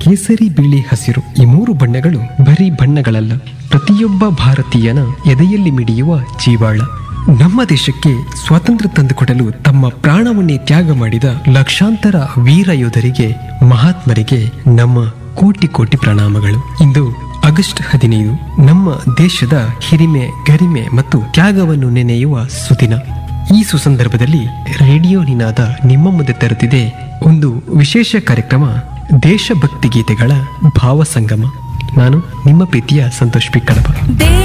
ಕೇಸರಿ ಬಿಳಿ ಹಸಿರು ಈ ಮೂರು ಬಣ್ಣಗಳು ಬರೀ ಬಣ್ಣಗಳಲ್ಲ ಪ್ರತಿಯೊಬ್ಬ ಭಾರತೀಯನ ಎದೆಯಲ್ಲಿ ಮಿಡಿಯುವ ಜೀವಾಳ ನಮ್ಮ ದೇಶಕ್ಕೆ ಸ್ವಾತಂತ್ರ್ಯ ತಂದುಕೊಡಲು ತಮ್ಮ ಪ್ರಾಣವನ್ನೇ ತ್ಯಾಗ ಮಾಡಿದ ಲಕ್ಷಾಂತರ ವೀರ ಯೋಧರಿಗೆ ಮಹಾತ್ಮರಿಗೆ ನಮ್ಮ ಕೋಟಿ ಕೋಟಿ ಪ್ರಣಾಮಗಳು ಇಂದು ಆಗಸ್ಟ್ ಹದಿನೈದು ನಮ್ಮ ದೇಶದ ಹಿರಿಮೆ ಗರಿಮೆ ಮತ್ತು ತ್ಯಾಗವನ್ನು ನೆನೆಯುವ ಸುದಿನ ಈ ಸುಸಂದರ್ಭದಲ್ಲಿ ರೇಡಿಯೋ ನಿನಾದ ನಿಮ್ಮ ಮುಂದೆ ತರುತ್ತಿದೆ ಒಂದು ವಿಶೇಷ ಕಾರ್ಯಕ್ರಮ ದೇಶಭಕ್ತಿ ಗೀತೆಗಳ ಭಾವಸಂಗಮ ನಾನು ನಿಮ್ಮ ಪ್ರೀತಿಯ ಸಂತೋಷ್ ಪಿ ಕಡಪ ದೇ